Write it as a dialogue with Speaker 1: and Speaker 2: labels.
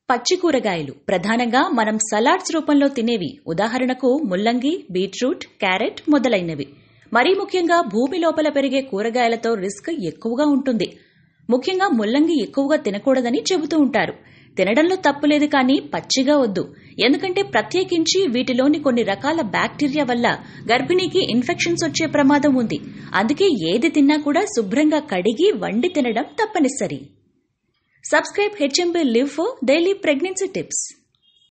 Speaker 1: పచ్చి కూరగాయలు ప్రధానంగా మనం సలాడ్స్ రూపంలో తినేవి ఉదాహరణకు ముల్లంగి బీట్రూట్ క్యారెట్ మొదలైనవి మరీ ముఖ్యంగా భూమి లోపల పెరిగే కూరగాయలతో రిస్క్ ఎక్కువగా ఉంటుంది ముఖ్యంగా ముల్లంగి ఎక్కువగా తినకూడదని చెబుతూ ఉంటారు తినడంలో తప్పులేదు కానీ పచ్చిగా వద్దు ఎందుకంటే ప్రత్యేకించి వీటిలోని కొన్ని రకాల బ్యాక్టీరియా వల్ల గర్భిణీకి ఇన్ఫెక్షన్స్ వచ్చే ప్రమాదం ఉంది అందుకే ఏది తిన్నా కూడా శుభ్రంగా కడిగి వండి తినడం తప్పనిసరి subscribe HMB live for daily pregnancy tips